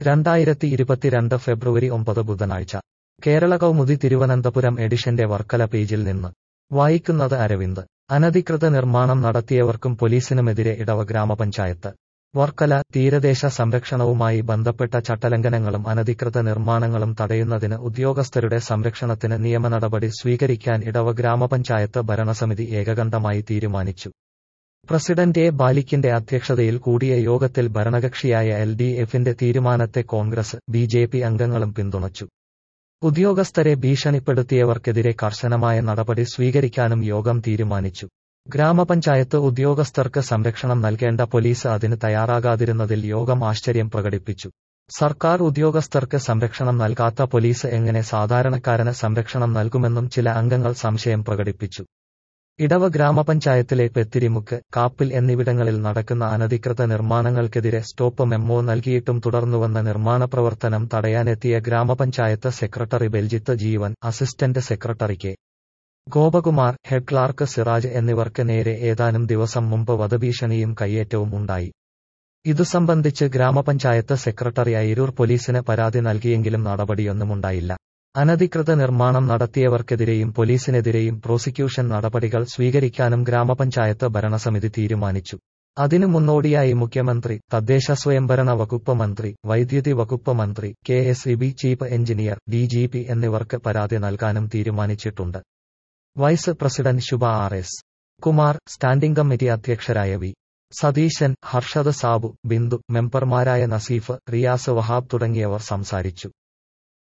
രണ്ടായിരത്തി ഇരുപത്തിരണ്ട് ഫെബ്രുവരി ഒമ്പത് ബുധനാഴ്ച കേരള കൗമുദി തിരുവനന്തപുരം എഡിഷന്റെ വർക്കല പേജിൽ നിന്ന് വായിക്കുന്നത് അരവിന്ദ് അനധികൃത നിർമ്മാണം നടത്തിയവർക്കും പോലീസിനുമെതിരെ ഇടവ ഗ്രാമപഞ്ചായത്ത് വർക്കല തീരദേശ സംരക്ഷണവുമായി ബന്ധപ്പെട്ട ചട്ടലംഘനങ്ങളും അനധികൃത നിർമ്മാണങ്ങളും തടയുന്നതിന് ഉദ്യോഗസ്ഥരുടെ സംരക്ഷണത്തിന് നിയമനടപടി സ്വീകരിക്കാൻ ഇടവ ഗ്രാമപഞ്ചായത്ത് ഭരണസമിതി ഏകകണ്ഠമായി തീരുമാനിച്ചു പ്രസിഡന്റ് എ ബാലിക്കിന്റെ അധ്യക്ഷതയിൽ കൂടിയ യോഗത്തിൽ ഭരണകക്ഷിയായ എൽ ഡി എഫിന്റെ തീരുമാനത്തെ കോൺഗ്രസ് ബി ജെ പി അംഗങ്ങളും പിന്തുണച്ചു ഉദ്യോഗസ്ഥരെ ഭീഷണിപ്പെടുത്തിയവർക്കെതിരെ കർശനമായ നടപടി സ്വീകരിക്കാനും യോഗം തീരുമാനിച്ചു ഗ്രാമപഞ്ചായത്ത് ഉദ്യോഗസ്ഥർക്ക് സംരക്ഷണം നൽകേണ്ട പോലീസ് അതിന് തയ്യാറാകാതിരുന്നതിൽ യോഗം ആശ്ചര്യം പ്രകടിപ്പിച്ചു സർക്കാർ ഉദ്യോഗസ്ഥർക്ക് സംരക്ഷണം നൽകാത്ത പോലീസ് എങ്ങനെ സാധാരണക്കാരന് സംരക്ഷണം നൽകുമെന്നും ചില അംഗങ്ങൾ സംശയം പ്രകടിപ്പിച്ചു ഇടവ ഗ്രാമപഞ്ചായത്തിലെ പെത്തിരിമുക്ക് കാപ്പിൽ എന്നിവിടങ്ങളിൽ നടക്കുന്ന അനധികൃത നിർമ്മാണങ്ങൾക്കെതിരെ സ്റ്റോപ്പ് മെമ്മോ നൽകിയിട്ടും തുടർന്നുവന്ന നിർമ്മാണ പ്രവർത്തനം തടയാനെത്തിയ grama panchayat secretary Beljith Jeevan assistant secretary K Gopakumar head clerk Siraj എന്നിവർക്ക് നേരെ ഏതാനും ദിവസം മുമ്പ് വധഭീഷണിയും കയ്യേറ്റവും ഉണ്ടായി ഇതു സംബന്ധിച്ച് ഗ്രാമപഞ്ചായത്ത് സെക്രട്ടറി അയിരൂർ പോലീസിന് പരാതി നൽകിയെങ്കിലും നടപടിയൊന്നുമുണ്ടായില്ല അനധികൃത നിർമ്മാണം നടത്തിയവർക്കെതിരെയും പോലീസിനെതിരെയും പ്രോസിക്യൂഷൻ നടപടികൾ സ്വീകരിക്കാനും ഗ്രാമപഞ്ചായത്ത് ഭരണസമിതി തീരുമാനിച്ചു അതിനു മുന്നോടിയായി മുഖ്യമന്ത്രി തദ്ദേശ സ്വയംഭരണ വകുപ്പ് മന്ത്രി വൈദ്യുതി വകുപ്പ് മന്ത്രി K S E B chief engineer D G P എന്നിവർക്ക് പരാതി നൽകാനും തീരുമാനിച്ചിട്ടുണ്ട് vice president Shubha R S Kumar standing committee അധ്യക്ഷരായ വി സതീശൻ ഹർഷദ് സാബു ബിന്ദു മെമ്പർമാരായ നസീഫ് റിയാസ് വഹാബ് തുടങ്ങിയവർ സംസാരിച്ചു